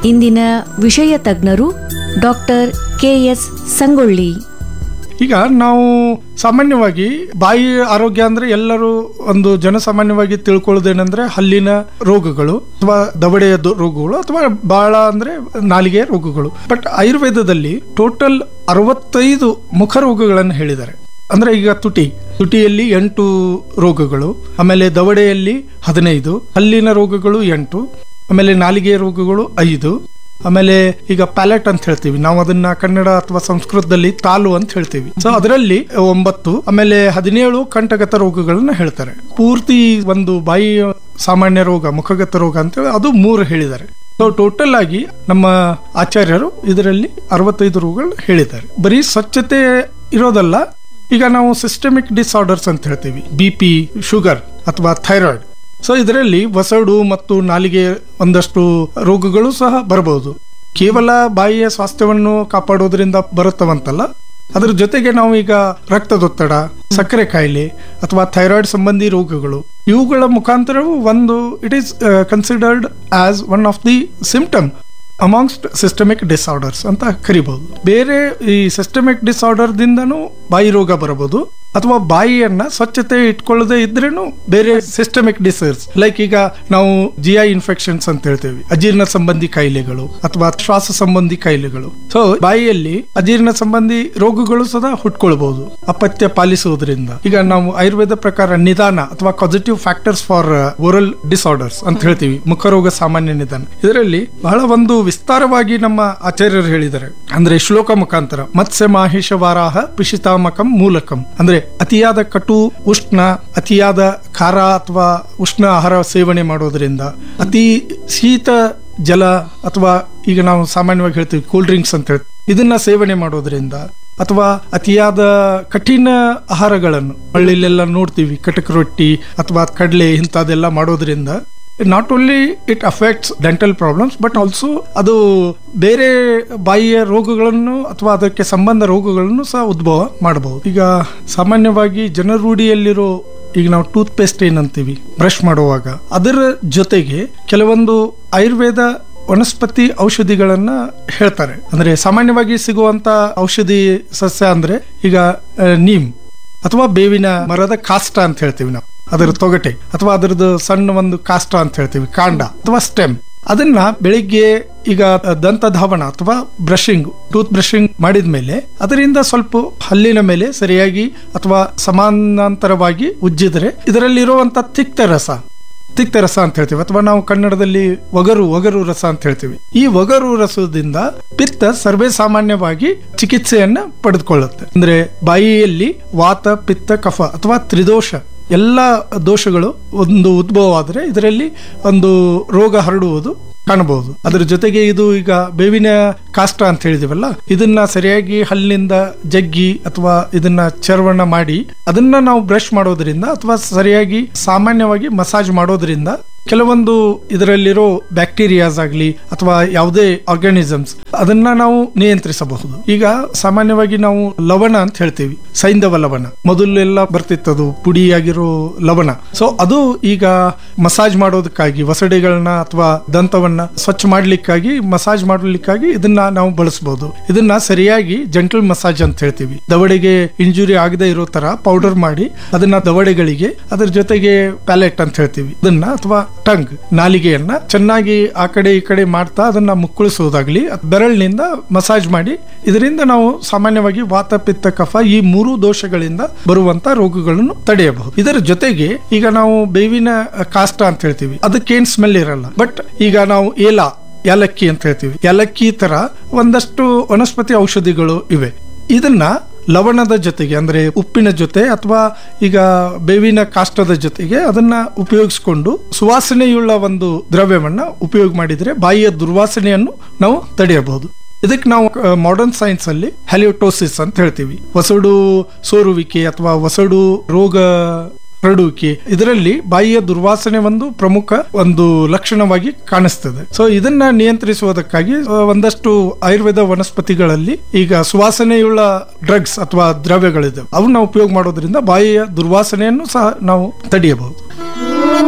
ಇಂದಿನ ವಿಷಯ ತಜ್ಞರು ಡಾಕ್ಟರ್ ಕೆಎಸ್ ಸಂಗೊಳ್ಳಿ ಈಗ ನಾವು ಸಾಮಾನ್ಯವಾಗಿ ಬಾಯಿ ಆರೋಗ್ಯ ಅಂದ್ರೆ ಎಲ್ಲರೂ ಒಂದು ಜನಸಾಮಾನ್ಯವಾಗಿ ತಿಳ್ಕೊಳ್ಳೋದೇನೆಂದ್ರೆ ಹಲ್ಲಿನ ರೋಗಗಳು ಅಥವಾ ದವಡೆಯ ದೊ- ರೋಗಗಳು ಅಥವಾ ಬಹಳ ಅಂದ್ರೆ ನಾಲಿಗೆಯ ರೋಗಗಳು ಬಟ್ ಆಯುರ್ವೇದದಲ್ಲಿ ಟೋಟಲ್ ಅರವತ್ತೈದು ಮುಖ ರೋಗಗಳನ್ನು ಹೇಳಿದ್ದಾರೆ ಅಂದ್ರೆ ಈಗ ತುಟಿ ತುಟಿಯಲ್ಲಿ ಎಂಟು ರೋಗಗಳು ಆಮೇಲೆ ದವಡೆಯಲ್ಲಿ ಹದಿನೈದು ಹಲ್ಲಿನ ರೋಗಗಳು ಎಂಟು ಆಮೇಲೆ ನಾಲಿಗೆಯ ರೋಗಗಳು ಐದು ಆಮೇಲೆ ಈಗ ಪ್ಯಾಲೆಟ್ ಅಂತ ಹೇಳ್ತೀವಿ ನಾವು ಅದನ್ನ ಕನ್ನಡ ಅಥವಾ ಸಂಸ್ಕೃತದಲ್ಲಿ ತಾಲು ಅಂತ ಹೇಳ್ತೀವಿ ಸೊ ಅದರಲ್ಲಿ ಒಂಬತ್ತು ಆಮೇಲೆ ಹದಿನೇಳು ಕಂಠಗತ ರೋಗಗಳನ್ನ ಹೇಳ್ತಾರೆ ಪೂರ್ತಿ ಒಂದು ಬಾಯಿ ಸಾಮಾನ್ಯ ರೋಗ ಮುಖಗತ ರೋಗ ಅಂತೇಳಿ ಅದು ಮೂರು ಹೇಳಿದ್ದಾರೆ ಸೊ ಟೋಟಲ್ ಆಗಿ ನಮ್ಮ ಆಚಾರ್ಯರು ಇದರಲ್ಲಿ ಅರವತ್ತೈದು ರೋಗಗಳು ಹೇಳಿದ್ದಾರೆ ಬರೀ ಸ್ವಚ್ಛತೆ ಇರೋದಲ್ಲ ಈಗ ನಾವು ಸಿಸ್ಟಮಿಕ್ ಡಿಸಾರ್ಡರ್ಸ್ ಅಂತ ಹೇಳ್ತೀವಿ ಬಿ ಪಿ ಶುಗರ್ ಅಥವಾ ಥೈರಾಯ್ಡ್ ಸೊ ಇದರಲ್ಲಿ ವಸಡು ಮತ್ತು ನಾಲಿಗೆ ಒಂದಷ್ಟು ರೋಗಗಳು ಸಹ ಬರಬಹುದು ಕೇವಲ ಬಾಯಿಯ ಸ್ವಾಸ್ಥ್ಯವನ್ನು ಕಾಪಾಡೋದ್ರಿಂದ ಬರುತ್ತವಂತಲ್ಲ ಅದ್ರ ಜೊತೆಗೆ ನಾವು ಈಗ ರಕ್ತದೊತ್ತಡ ಸಕ್ಕರೆ ಕಾಯಿಲೆ ಅಥವಾ ಥೈರಾಯ್ಡ್ ಸಂಬಂಧಿ ರೋಗಗಳು ಇವುಗಳ ಮುಖಾಂತರವೂ ಒಂದು it is considered as one of the symptom amongst systemic disorders ಅಂತ ಕರಿಬಹುದು ಬೇರೆ ಈ ಸಿಸ್ಟಮಿಕ್ ಡಿಸಾರ್ಡರ್ ದಿಂದನೂ ಬಾಯಿ ರೋಗ ಬರಬಹುದು ಅಥವಾ ಬಾಯಿಯನ್ನ ಸ್ವಚ್ಛತೆ ಇಟ್ಕೊಳ್ಳದೆ ಇದ್ರೇನು ಬೇರೆ ಸಿಸ್ಟಮಿಕ್ ಡಿಸರ್ಸ್ ಲೈಕ್ ಈಗ ನಾವು ಜಿ ಐ ಇನ್ಫೆಕ್ಷನ್ಸ್ ಅಂತ ಹೇಳ್ತೇವೆ ಅಜೀರ್ಣ ಸಂಬಂಧಿ ಕಾಯಿಲೆಗಳು ಅಥವಾ ಶ್ವಾಸ ಸಂಬಂಧಿ ಕಾಯಿಲೆಗಳು ಸೊ ಬಾಯಿಯಲ್ಲಿ ಅಜೀರ್ಣ ಸಂಬಂಧಿ ರೋಗಗಳು ಸದಾ ಹುಟ್ಕೊಳ್ಬಹುದು ಅಪತ್ಯ ಪಾಲಿಸುವುದರಿಂದ ಈಗ ನಾವು ಆಯುರ್ವೇದ ಪ್ರಕಾರ ನಿಧಾನ ಅಥವಾ positive factors for oral disorders ಅಂತ ಹೇಳ್ತೀವಿ ಮುಖರೋಗ ಸಾಮಾನ್ಯ ನಿಧಾನ ಇದರಲ್ಲಿ ಬಹಳ ಒಂದು ವಿಸ್ತಾರವಾಗಿ ನಮ್ಮ ಆಚಾರ್ಯರು ಹೇಳಿದ್ದಾರೆ ಅಂದ್ರೆ ಶ್ಲೋಕ ಮುಖಾಂತರ ಮತ್ಸ್ಯ ಮಾಹಿಷ ವಾರಾಹ ಪಿಶಿತಾಮಕಂ ಮೂಲಕಂ ಅಂದ್ರೆ ಅತಿಯಾದ ಕಟು ಉಷ್ಣ ಅತಿಯಾದ ಖಾರ ಅಥವಾ ಉಷ್ಣ ಆಹಾರ ಸೇವನೆ ಮಾಡೋದ್ರಿಂದ ಅತಿ ಶೀತ ಜಲ ಅಥವಾ ಈಗ ನಾವು ಸಾಮಾನ್ಯವಾಗಿ ಹೇಳ್ತೀವಿ ಕೂಲ್ ಡ್ರಿಂಕ್ಸ್ ಅಂತ ಹೇಳ್ತೀವಿ ಇದನ್ನ ಸೇವನೆ ಮಾಡೋದ್ರಿಂದ ಅಥವಾ ಅತಿಯಾದ ಕಠಿಣ ಆಹಾರಗಳನ್ನು ಹಳ್ಳಿಲೆಲ್ಲ ನೋಡ್ತೀವಿ ಕಟಕ್ ರೊಟ್ಟಿ ಅಥವಾ ಕಡಲೆ ಇಂಥದ್ದೆಲ್ಲ ಮಾಡೋದ್ರಿಂದ not only it affects dental problems but also ಅದು ಬೇರೆ ಬಾಯಿಯ ರೋಗಗಳನ್ನು ಅಥವಾ ಅದಕ್ಕೆ ಸಂಬಂಧ ರೋಗಗಳನ್ನು ಸಹ ಉದ್ಭವ ಮಾಡಬಹುದು ಈಗ ಸಾಮಾನ್ಯವಾಗಿ ಜನರೂಢಿಯಲ್ಲಿರೋ ಈಗ ನಾವು ಟೂತ್ ಪೇಸ್ಟ್ ಏನಂತೀವಿ ಬ್ರಷ್ ಮಾಡುವಾಗ ಅದರ ಜೊತೆಗೆ ಕೆಲವೊಂದು ಆಯುರ್ವೇದ ವನಸ್ಪತಿ ಔಷಧಿಗಳನ್ನ ಹೇಳ್ತಾರೆ ಅಂದ್ರೆ ಸಾಮಾನ್ಯವಾಗಿ ಸಿಗುವಂತ ಔಷಧಿ ಸಸ್ಯ ಅಂದ್ರೆ ಈಗ ಆ, ನೀಮ್ ಅಥವಾ ಬೇವಿನ ಮರದ ಕಾಷ್ಟ ಅಂತ ಹೇಳ್ತೀವಿ ನಾವು ಅದರ ತೊಗಟೆ ಅಥವಾ ಅದರದ್ದು ಸಣ್ಣ ಒಂದು ಕಾಷ್ಟ ಅಂತ ಹೇಳ್ತೀವಿ ಕಾಂಡ ಅಥವಾ ಸ್ಟೆಮ್ ಅದನ್ನ ಬೆಳಿಗ್ಗೆ ಈಗ ದಂತ ಧಾವನ ಅಥವಾ ಬ್ರಷಿಂಗ್ ಟೂತ್ ಬ್ರಷಿಂಗ್ ಮಾಡಿದ್ಮೇಲೆ ಅದರಿಂದ ಸ್ವಲ್ಪ ಹಲ್ಲಿನ ಮೇಲೆ ಸರಿಯಾಗಿ ಅಥವಾ ಸಮಾನಾಂತರವಾಗಿ ಉಜ್ಜಿದ್ರೆ ಇದರಲ್ಲಿರುವಂತ ತಿಕ್ತ ರಸ ತಿಕ್ತ ರಸ ಅಂತ ಹೇಳ್ತೀವಿ ಅಥವಾ ನಾವು ಕನ್ನಡದಲ್ಲಿ ಒಗರು ಒಗರು ರಸ ಅಂತ ಹೇಳ್ತೀವಿ ಈ ಒಗರು ರಸದಿಂದ ಪಿತ್ತ ಸರ್ವೇ ಸಾಮಾನ್ಯವಾಗಿ ಚಿಕಿತ್ಸೆಯನ್ನ ಪಡೆದುಕೊಳ್ಳುತ್ತೆ ಅಂದ್ರೆ ಬಾಯಿಯಲ್ಲಿ ವಾತ ಪಿತ್ತ ಕಫ ಅಥವಾ ತ್ರಿದೋಷ ಎಲ್ಲ ದೋಷಗಳು ಒಂದು ಉದ್ಭವ ಆದರೆ ಇದರಲ್ಲಿ ಒಂದು ರೋಗ ಹರಡುವುದು ಕಾಣಬಹುದು ಅದರ ಜೊತೆಗೆ ಇದು ಈಗ ಬೇವಿನ ಕಾಷ್ಟ ಅಂತ ಹೇಳಿದಿವಲ್ಲ ಇದನ್ನ ಸರಿಯಾಗಿ ಹಲ್ಲಿನಿಂದ ಜಗ್ಗಿ ಅಥವಾ ಇದನ್ನ ಚರ್ವಣ ಮಾಡಿ ಅದನ್ನ ನಾವು ಬ್ರಷ್ ಮಾಡೋದ್ರಿಂದ ಅಥವಾ ಸರಿಯಾಗಿ ಸಾಮಾನ್ಯವಾಗಿ ಮಸಾಜ್ ಮಾಡೋದ್ರಿಂದ ಕೆಲವೊಂದು ಇದರಲ್ಲಿರೋ ಬ್ಯಾಕ್ಟೀರಿಯಾಸ್ ಆಗಲಿ ಅಥವಾ ಯಾವುದೇ ಆರ್ಗಾನಿಸಮ್ಸ್ ಅದನ್ನ ನಾವು ನಿಯಂತ್ರಿಸಬಹುದು ಈಗ ಸಾಮಾನ್ಯವಾಗಿ ನಾವು ಲವಣ ಅಂತ ಹೇಳ್ತೀವಿ ಸೈಂಧವ ಲವಣ ಮೊದಲೆಲ್ಲ ಬರ್ತಿತ್ತದು ಪುಡಿಯಾಗಿರೋ ಲವಣ ಸೊ ಅದು ಈಗ ಮಸಾಜ್ ಮಾಡೋದಕ್ಕಾಗಿ ವಸಡಿಗಳನ್ನ ಅಥವಾ ದಂತವನ್ನ ಸ್ವಚ್ಛ ಮಾಡ್ಲಿಕ್ಕಾಗಿ ಮಸಾಜ್ ಮಾಡಲಿಕ್ಕಾಗಿ ಇದನ್ನ ನಾವು ಬಳಸಬಹುದು ಇದನ್ನ ಸರಿಯಾಗಿ ಜೆಂಟಲ್ ಮಸಾಜ್ ಅಂತ ಹೇಳ್ತೀವಿ ದವಡೆಗೆ ಇಂಜುರಿ ಆಗದೆ ಇರೋ ತರ ಪೌಡರ್ ಮಾಡಿ ಅದನ್ನ ದವಡೆಗಳಿಗೆ ಅದರ ಜೊತೆಗೆ ಪ್ಯಾಲೆಟ್ ಅಂತ ಹೇಳ್ತೀವಿ ಇದನ್ನ ಅಥವಾ ಟಂಗ್ ನಾಲಿಗೆಯನ್ನ ಚೆನ್ನಾಗಿ ಆ ಕಡೆ ಈ ಕಡೆ ಮಾಡ್ತಾ ಅದನ್ನ ಮುಕ್ಕಳಿಸೋದಾಗ್ಲಿ ಅದ್ ಬೆರಳಿನಿಂದ ಮಸಾಜ್ ಮಾಡಿ ಇದರಿಂದ ನಾವು ಸಾಮಾನ್ಯವಾಗಿ ವಾತ ಪಿತ್ತ ಕಫ ಈ ಮೂರು ದೋಷಗಳಿಂದ ಬರುವಂತ ರೋಗಗಳನ್ನು ತಡೆಯಬಹುದು ಇದರ ಜೊತೆಗೆ ಈಗ ನಾವು ಬೇವಿನ ಕಾಷ್ಟ ಅಂತ ಹೇಳ್ತೀವಿ ಅದಕ್ಕೇನ್ ಸ್ಮೆಲ್ ಇರಲ್ಲ ಬಟ್ ಈಗ ನಾವು ಏಲ ಏಲಕ್ಕಿ ಅಂತ ಹೇಳ್ತೀವಿ ಏಲಕ್ಕಿ ತರ ಒಂದಷ್ಟು ವನಸ್ಪತಿ ಔಷಧಿಗಳು ಇವೆ ಇದನ್ನ ಲವಣದ ಜೊತೆಗೆ ಅಂದ್ರೆ ಉಪ್ಪಿನ ಜೊತೆ ಅಥವಾ ಈಗ ಬೇವಿನ ಕಾಷ್ಟದ ಜೊತೆಗೆ ಅದನ್ನ ಉಪಯೋಗಿಸಿಕೊಂಡು ಸುವಾಸನೆಯುಳ್ಳ ಒಂದು ದ್ರವ್ಯವನ್ನ ಉಪಯೋಗ ಮಾಡಿದ್ರೆ ಬಾಯಿಯ ದುರ್ವಾಸನೆಯನ್ನು ನಾವು ತಡೆಯಬಹುದು ಇದಕ್ಕೆ ನಾವು ಮಾಡರ್ನ್ ಸೈನ್ಸ್ ಅಲ್ಲಿ ಹ್ಯಾಲಿಯೋಟೋಸಿಸ್ ಅಂತ ಹೇಳ್ತೀವಿ ವಸಡು ಸೋರುವಿಕೆ ಅಥವಾ ವಸಡು ರೋಗ ಹರಡುವಿಕೆ ಇದರಲ್ಲಿ ಬಾಯಿಯ ದುರ್ವಾಸನೆ ಒಂದು ಪ್ರಮುಖ ಒಂದು ಲಕ್ಷಣವಾಗಿ ಕಾಣಿಸ್ತದೆ ಸೊ ಇದನ್ನ ನಿಯಂತ್ರಿಸುವುದಕ್ಕಾಗಿ ಆ, ಒಂದಷ್ಟು ಆಯುರ್ವೇದ ವನಸ್ಪತಿಗಳಲ್ಲಿ ಈಗ ಸುವಾಸನೆಯುಳ್ಳ ಡ್ರಗ್ಸ್ ಅಥವಾ ದ್ರವ್ಯಗಳಿದೆ ಅವನ್ನ ಉಪಯೋಗ ಮಾಡೋದ್ರಿಂದ ಬಾಯಿಯ ದುರ್ವಾಸನೆಯನ್ನು ಸಹ ನಾವು ತಡೆಯಬಹುದು